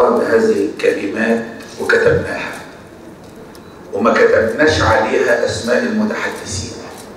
ورد هذه الكلمات وكتبناها وما كتبناش عليها أسماء المتحدثين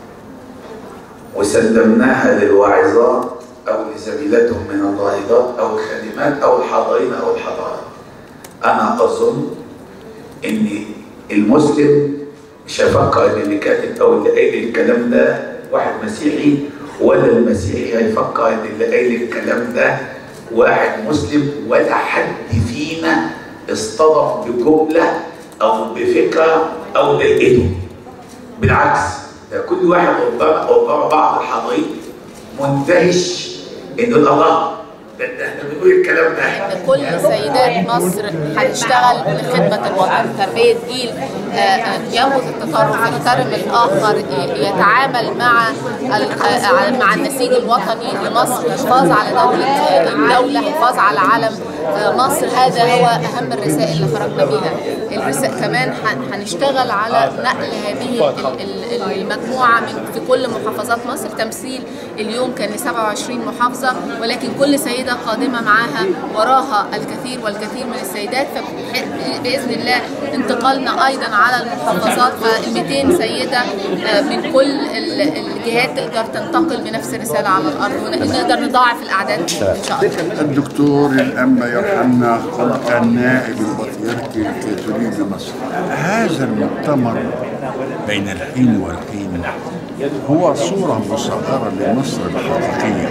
وسلمناها للواعظات أو لزميلتهم من الراهبات أو الخادمات أو الحاضرين أو الحضارات أنا أظن إن المسلم مش هيفكر إن اللي كاتب أو اللي قايل الكلام ده واحد مسيحي ولا المسيحي هيفكر إن اللي قايل الكلام ده واحد مسلم ولا حد فينا اصطدم بجملة أو بفكرة أو ضايقته بالعكس ده كل واحد ربما ربما بعض الحاضرين مندهش إن الله ده ده احنا بنقول الكلام ده ان كل سيدات مصر هتشتغل لخدمه الوطن تربيه جيل آه، آه، ينبذ التطرف يحترم الاخر ي- يتعامل مع ال- آه، مع النسيج الوطني لمصر حفاظ على دوله آه، الدوله حفاظ على علم آه، مصر هذا هو اهم الرسائل اللي خرجنا بيها الرسائل كمان هن- هنشتغل على نقل هذه ال- ال- المجموعه من في كل محافظات مصر تمثيل اليوم كان ل 27 محافظه ولكن كل سيده قادمه معاها وراها الكثير والكثير من السيدات فباذن الله انتقالنا ايضا على المحافظات فال 200 سيده آه، من كل ال- الجهات تقدر تنتقل بنفس الرساله على الارض ونقدر نضاعف الاعداد ان شاء الله الدكتور الأنبا يوحنا خلق النائب البطريركي الكاثوليك لمصر هذا المؤتمر بين الحين والحين هو صورة مصغرة لمصر الحقيقية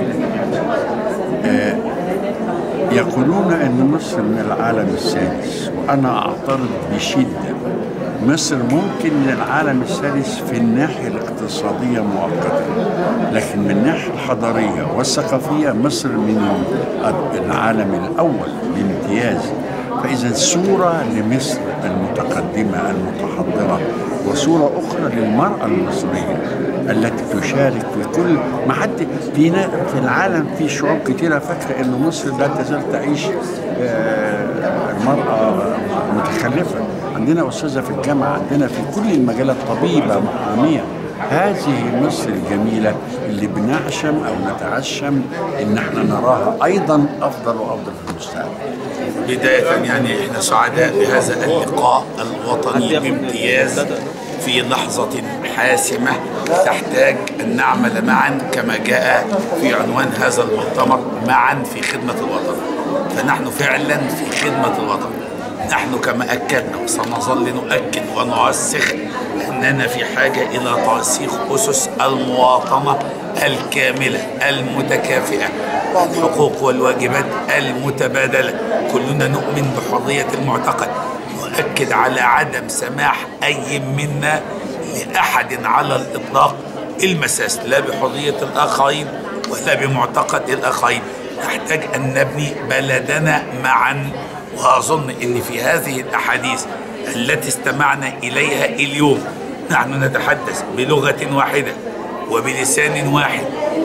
آه، يقولون أن مصر من العالم السادس وأنا أعترض بشدة مصر ممكن من العالم السادس في الناحية الاقتصادية مؤقتا لكن من الناحية الحضارية والثقافية مصر من العالم الأول بامتياز فإذا صورة لمصر المتقدمة المتحضرة وصورة أخرى للمرأة المصرية التي تشارك في كل ما حد في نا- في العالم في شعوب كثيرة فاكرة إن مصر لا تزال تعيش آه، المرأة متخلفة عندنا أستاذة في الجامعة عندنا في كل المجالات طبيبة محامية هذه مصر الجميلة اللي بنعشم أو نتعشم إن احنا نراها أيضا أفضل وأفضل في المستقبل بداية يعني احنا سعداء بهذا اللقاء الوطني بامتياز في لحظة حاسمة تحتاج أن نعمل معا كما جاء في عنوان هذا المؤتمر معا في خدمة الوطن فنحن فعلا في خدمة الوطن نحن كما أكدنا وسنظل نؤكد ونرسخ أننا في حاجة إلى ترسيخ أسس المواطنة الكاملة المتكافئة الحقوق والواجبات المتبادلة كلنا نؤمن بحرية المعتقد نؤكد على عدم سماح أي منا لأحد على الإطلاق المساس لا بحرية الآخرين ولا بمعتقد الآخرين نحتاج أن نبني بلدنا معا وأظن أن في هذه الأحاديث التي استمعنا إليها اليوم نحن نتحدث بلغة واحدة وبلسان واحد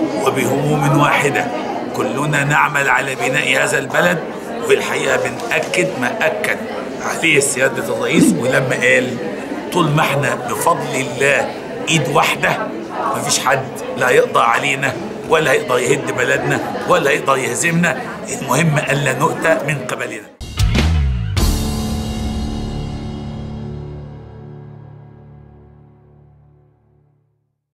وبهموم واحدة كلنا نعمل على بناء هذا البلد والحقيقة بنأكد ما أكد عليه سيادة الرئيس ولما قال طول ما احنا بفضل الله ايد واحدة مفيش حد لا يقضى علينا ولا يقدر يهد بلدنا ولا يقدر يهزمنا المهم ألا نؤتى من قبلنا